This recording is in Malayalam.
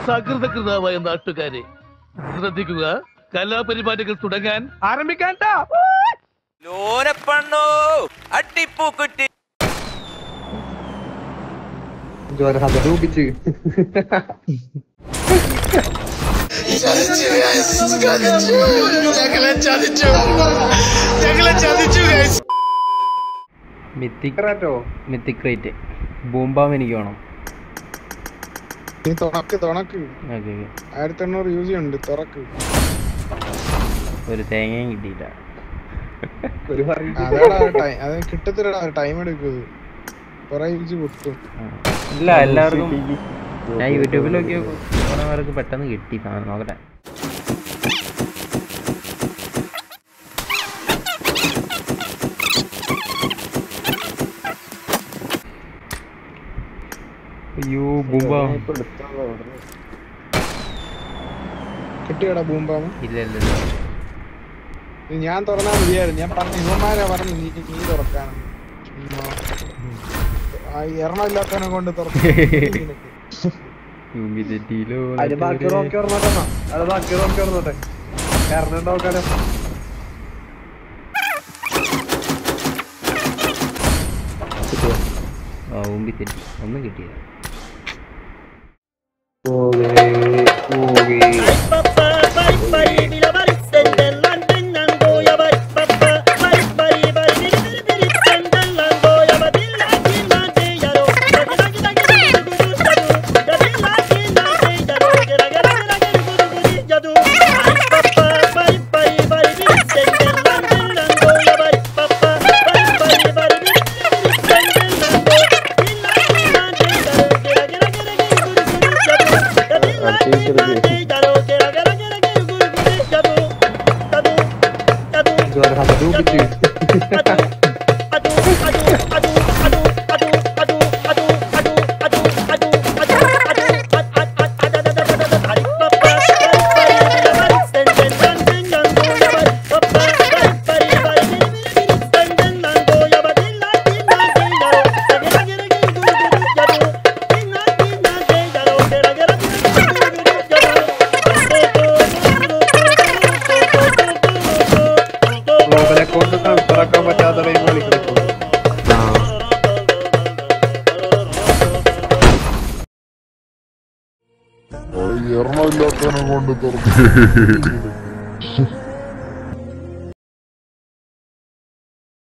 സകൃതകൃതാവായ നാട്ടുകാരെ ശ്രദ്ധിക്കുക കലാപരിപാടികൾ തുടങ്ങാൻ ആരംഭിക്കാൻ ലോനപ്പണ്ണോ അട്ടിപ്പൂക്കുറ്റി ജ്വരം രൂപിച്ച് മിത്തിക് കേട്ടോ മിത്തിക് ക്രേറ്റ് ബൂംബാം എനിക്ക് വേണം നീ തുണക്ക് തുണക്ക് ഓക്കെ ആയിരത്തി എണ്ണൂറ് യൂസ് ഉണ്ട് തുറക്ക് ഒരു തേങ്ങയും കിട്ടിയില്ല ഒരു പറയും അതാടാ ടൈം അത് കിട്ടത്തില്ലടാ ടൈം എടുക്കും കൊറേ യൂസ് പൊട്ടും ഇല്ല എല്ലാവർക്കും ഞാൻ യൂട്യൂബിൽ നോക്കിയ പേർക്ക് പെട്ടെന്ന് കിട്ടി സാധനം നോക്കട്ടെ അയ്യോ ബൂംബാം കിട്ടിയടാ ബൂംബാമ് ഇല്ല ഇല്ല ഇല്ല ഇത് ഞാൻ തുറന്നാ മതിയായിരുന്നു ഞാൻ പറഞ്ഞു ഇവന്മാരാ പറഞ്ഞു നീ നീ തുറക്കാണ് ആ എറണം ഇല്ലാത്തവനെ കൊണ്ട് തുറക്കും ഭൂമി തെറ്റിയിലോ അതിന് ബാക്കി റോക്കി ഓർമ്മട്ടെ അത് ബാക്കി റോക്കി ഓർമ്മട്ടെ കാരണം നോക്കാലോ ആ ഭൂമി തെറ്റി ഒന്നും കിട്ടിയില്ല ജ്വരം രൂപിച്ച് ഗ്ലോബൽ അക്കൗണ്ട് തുറക്കാൻ പറ്റാത്ത ടൈം കളിക്കുന്നു എറണമില്ലാത്തവനെ കൊണ്ട് തുറന്നു